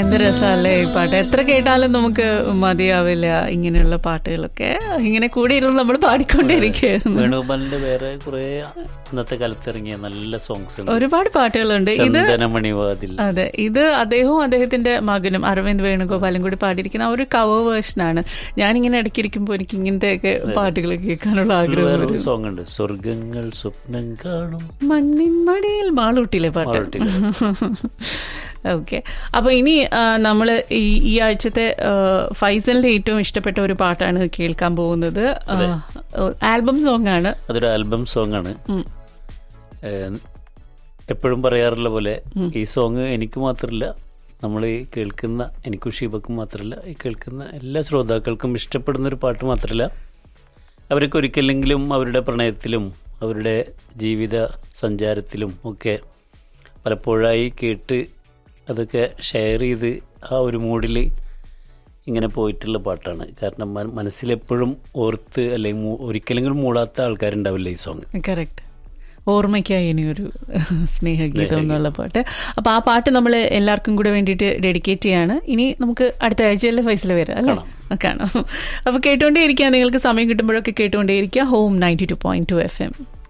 എന്ത് രസമല്ലേ ഈ പാട്ട് എത്ര കേട്ടാലും നമുക്ക് മതിയാവില്ല ഇങ്ങനെയുള്ള പാട്ടുകളൊക്കെ ഇങ്ങനെ കൂടി ഇരുന്ന് നമ്മൾ പാടിക്കൊണ്ടേയിരിക്കുകയായിരുന്നു വേണുഗോപാലിന്റെ വേറെ കുറെ ഇന്നത്തെ കാലത്ത് ഇറങ്ങിയ നല്ല സോങ്സ് ഉണ്ട് ഒരുപാട് പാട്ടുകളുണ്ട് ഇത് ചന്ദനമണിവാതിൽ അതെ ഇത് അദ്ദേഹവും അദ്ദേഹത്തിന്റെ മകനും അരവിന്ദ് വേണുഗോപാലും കൂടി പാടിയിരിക്കുന്ന ആ ഒരു കവർ വേർഷനാണ് ഞാനിങ്ങനെ ഇടയ്ക്കിരിക്കുമ്പോൾ എനിക്ക് ഇങ്ങനത്തെയൊക്കെ പാട്ടുകൾ കേൾക്കാനുള്ള ആഗ്രഹം വേറെ വരും സോങ് ഉണ്ട് സ്വർഗങ്ങൾ സ്വപ്നം കാണും മണ്ണിൻ മടിയിൽ മാളൂട്ടിയിലെ പാട്ട് മാളൂട്ടിയിലെ. ഓക്കെ അപ്പൊ ഇനി നമ്മൾ ഈ ഈ ആഴ്ചത്തെ ആ, ഫൈസലിന്റെ ഏറ്റവും ഇഷ്ടപ്പെട്ട ഒരു പാട്ടാണ് കേൾക്കാൻ പോകുന്നത് ആൽബം സോങ് ആണ് അതൊരു ആൽബം സോങ് ആണ് ഉം. എപ്പോഴും പറയാറുള്ള പോലെ ഈ സോങ് എനിക്ക് മാത്രമല്ല നമ്മൾ ഈ കേൾക്കുന്ന എനിക്കും ഷീബക്കും മാത്രമല്ല ഈ കേൾക്കുന്ന എല്ലാ ശ്രോതാക്കൾക്കും ഇഷ്ടപ്പെടുന്ന ഒരു പാട്ട് മാത്രമല്ല അവർക്ക് ഒരിക്കലെങ്കിലും അവരുടെ പ്രണയത്തിലും അവരുടെ ജീവിത സഞ്ചാരത്തിലും ഒക്കെ പലപ്പോഴായി കേട്ട് അതൊക്കെ ഷെയർ ചെയ്ത് ആ ഒരു മൂഡിൽ ഇങ്ങനെ പോയിട്ടുള്ള പാട്ടാണ് കാരണം മന- മനസ്സിലെപ്പോഴും ഓർത്ത് അല്ലെങ്കിൽ മൂ- ഒരിക്കലെങ്കിലും മൂടാത്ത ആൾക്കാരുണ്ടാവില്ല ഈ സോങ് കറക്റ്റ് ഓർമ്മയ്ക്കായി ഇനിയൊരു സ്നേഹഗീതം എന്നുള്ള പാട്ട് അപ്പൊ ആ പാട്ട് നമ്മൾ എല്ലാവർക്കും കൂടെ വേണ്ടിയിട്ട് ഡെഡിക്കേറ്റ് ചെയ്യാണ് ഇനി നമുക്ക് അടുത്ത ആഴ്ചയല്ലേ ഫൈസൽ വരാം അല്ലേ കാണാം അപ്പൊ കേട്ടുകൊണ്ടേ ഇരിക്കുക നിങ്ങൾക്ക് സമയം കിട്ടുമ്പോഴൊക്കെ കേട്ടുകൊണ്ടേ ഇരിക്കുക home ninety two point two F M